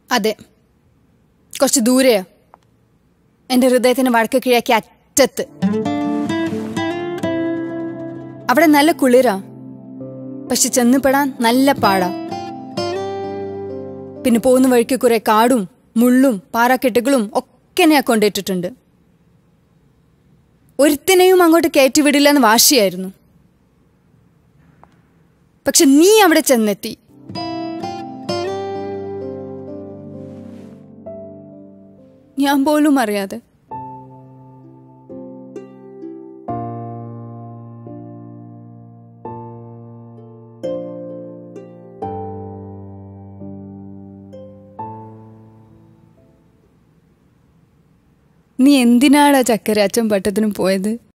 അതെ കുറച്ച് ദൂരെയാ എന്റെ ഹൃദയത്തിന് വടക്ക് കിഴക്കി അറ്റത്ത് അവിടെ നല്ല കുളിരാ പക്ഷെ ചെന്നുപെടാൻ നല്ല പാടാ പിന്നെ പോകുന്ന വഴിക്ക് കുറെ കാടും മുള്ളും പാറക്കെട്ടുകളും ഒക്കെ എന്നെ കൊണ്ടിട്ടിട്ടുണ്ട് ഒരുത്തിനെയും അങ്ങോട്ട് കയറ്റിവിടില്ല എന്ന് വാശിയായിരുന്നു പക്ഷെ നീ അവിടെ ചെന്നെത്തി ഞാൻ പോലും അറിയാതെ നീ എന്തിനാടാ ചക്കര അച്ഛൻ പട്ടത്തിനും പോയത്